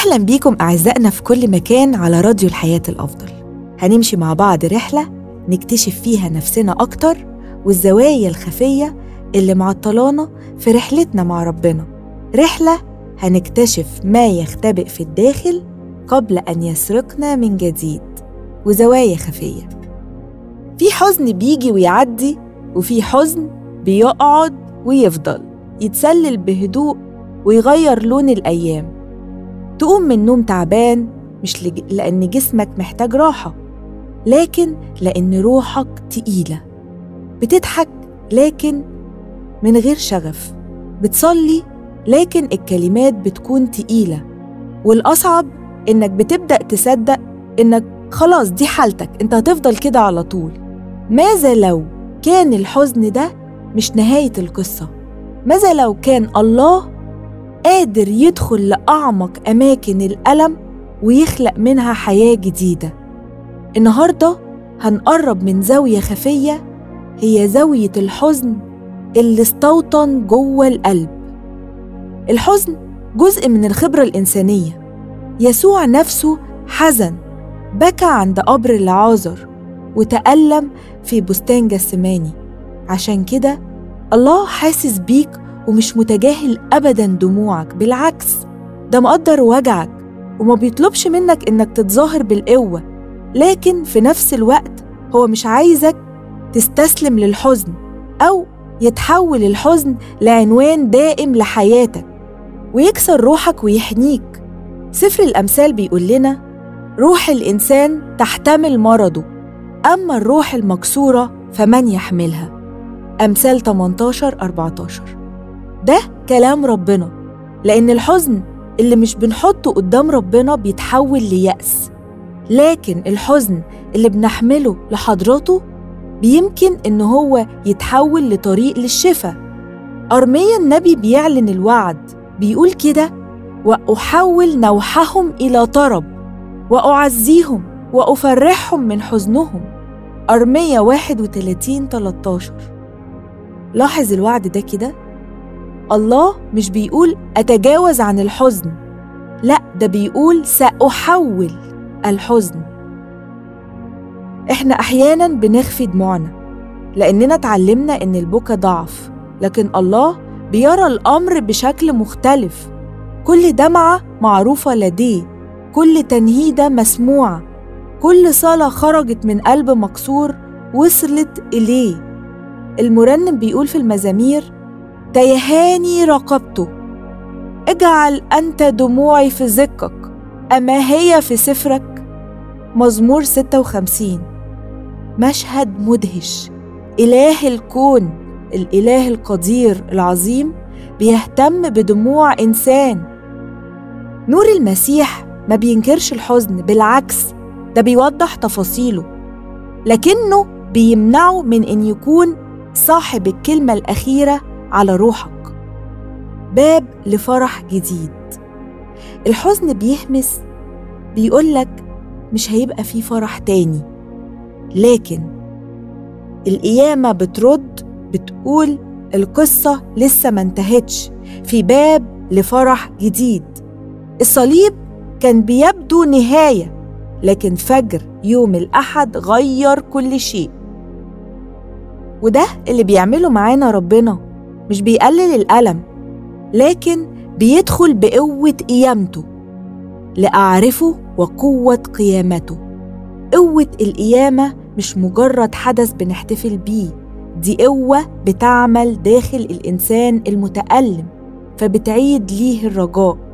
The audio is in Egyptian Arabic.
أهلا بيكم أعزائنا في كل مكان على راديو الحياة الأفضل هنمشي مع بعض رحلة نكتشف فيها نفسنا أكتر والزوايا الخفية اللي معطلانا في رحلتنا مع ربنا رحلة هنكتشف ما يختبئ في الداخل قبل أن يسرقنا من جديد وزوايا خفية في حزن بيجي ويعدي وفي حزن بيقعد ويفضل يتسلل بهدوء ويغير لون الأيام تقوم من النوم تعبان مش لج... لأن جسمك محتاج راحة لكن لأن روحك تقيلة بتضحك لكن من غير شغف بتصلي لكن الكلمات بتكون تقيلة والأصعب إنك بتبدأ تصدق إنك خلاص دي حالتك أنت هتفضل كده على طول ماذا لو كان الحزن ده مش نهاية القصة ماذا لو كان الله قادر يدخل لأعمق أماكن الألم ويخلق منها حياة جديدة النهاردة هنقرب من زاوية خفية هي زاوية الحزن اللي استوطن جوه القلب الحزن جزء من الخبرة الإنسانية يسوع نفسه حزن بكى عند قبر العازر وتألم في بستان جسماني عشان كده الله حاسس بيك ومش متجاهل أبدا دموعك بالعكس ده مقدر وجعك وما بيطلبش منك إنك تتظاهر بالقوة لكن في نفس الوقت هو مش عايزك تستسلم للحزن أو يتحول الحزن لعنوان دائم لحياتك ويكسر روحك ويحنيك سفر الأمثال بيقول لنا روح الإنسان تحتمل مرضه أما الروح المكسورة فمن يحملها أمثال 18 14 ده كلام ربنا لأن الحزن اللي مش بنحطه قدام ربنا بيتحول ليأس لكن الحزن اللي بنحمله لحضرته بيمكن إن هو يتحول لطريق للشفاء أرميا النبي بيعلن الوعد بيقول كده وأحول نوحهم إلى طرب وأعزيهم وأفرحهم من حزنهم أرمية 31 13 لاحظ الوعد ده كده الله مش بيقول أتجاوز عن الحزن لا ده بيقول سأحول الحزن إحنا أحيانا بنخفي دموعنا لأننا اتعلمنا إن البكا ضعف لكن الله بيرى الأمر بشكل مختلف كل دمعة معروفة لديه كل تنهيدة مسموعة كل صلاة خرجت من قلب مكسور وصلت إليه المرنم بيقول في المزامير تيهاني رقبته اجعل أنت دموعي في ذكك أما هي في سفرك مزمور 56 مشهد مدهش إله الكون الإله القدير العظيم بيهتم بدموع إنسان نور المسيح ما بينكرش الحزن بالعكس ده بيوضح تفاصيله لكنه بيمنعه من إن يكون صاحب الكلمة الأخيرة على روحك باب لفرح جديد الحزن بيهمس بيقولك مش هيبقى فيه فرح تاني لكن القيامة بترد بتقول القصة لسه ما انتهتش في باب لفرح جديد الصليب كان بيبدو نهاية لكن فجر يوم الأحد غير كل شيء وده اللي بيعمله معانا ربنا مش بيقلل الألم لكن بيدخل بقوة قيامته لأعرفه وقوة قيامته قوة القيامة مش مجرد حدث بنحتفل بيه دي قوة بتعمل داخل الإنسان المتألم فبتعيد ليه الرجاء